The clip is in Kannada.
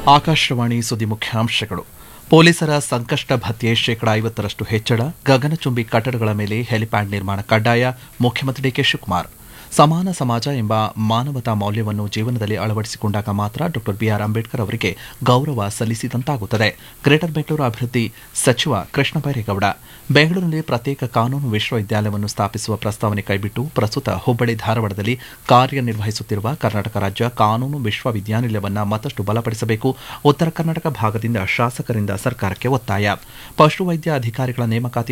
ಆಕಾಶವಾಣಿ ಸುದ್ದಿ ಮುಖ್ಯಾಂಶಗಳು ಪೊಲೀಸರ ಸಂಕಷ್ಟ ಭತ್ಯೆ ಶೇಕಡಾ ಐವತ್ತರಷ್ಟು ಹೆಚ್ಚಳ ಗಗನಚುಂಬಿ ಕಟ್ಟಡಗಳ ಮೇಲೆ ಹೆಲಿಪ್ಯಾಡ್ ನಿರ್ಮಾಣ ಕಡ್ಡಾಯ ಮುಖ್ಯಮಂತ್ರಿ ಡಿಕೆ ಶಿವಕುಮಾರ್ ಸಮಾನ ಸಮಾಜ ಎಂಬ ಮಾನವತಾ ಮೌಲ್ಯವನ್ನು ಜೀವನದಲ್ಲಿ ಅಳವಡಿಸಿಕೊಂಡಾಗ ಮಾತ್ರ ಡಾ ಬಿಆರ್ ಅಂಬೇಡ್ಕರ್ ಅವರಿಗೆ ಗೌರವ ಸಲ್ಲಿಸಿದಂತಾಗುತ್ತದೆ ಗ್ರೇಟರ್ ಬೆಂಗಳೂರು ಅಭಿವೃದ್ಧಿ ಸಚಿವ ಕೃಷ್ಣ ಬೈರೇಗೌಡ ಬೆಂಗಳೂರಿನಲ್ಲಿ ಪ್ರತ್ಯೇಕ ಕಾನೂನು ವಿಶ್ವವಿದ್ಯಾಲಯವನ್ನು ಸ್ಥಾಪಿಸುವ ಪ್ರಸ್ತಾವನೆ ಕೈಬಿಟ್ಟು ಪ್ರಸ್ತುತ ಹುಬ್ಬಳ್ಳಿ ಧಾರವಾಡದಲ್ಲಿ ಕಾರ್ಯನಿರ್ವಹಿಸುತ್ತಿರುವ ಕರ್ನಾಟಕ ರಾಜ್ಯ ಕಾನೂನು ವಿಶ್ವವಿದ್ಯಾನಿಲಯವನ್ನು ಮತ್ತಷ್ಟು ಬಲಪಡಿಸಬೇಕು ಉತ್ತರ ಕರ್ನಾಟಕ ಭಾಗದಿಂದ ಶಾಸಕರಿಂದ ಸರ್ಕಾರಕ್ಕೆ ಒತ್ತಾಯ ಪಶುವೈದ್ಯ ಅಧಿಕಾರಿಗಳ ನೇಮಕಾತಿ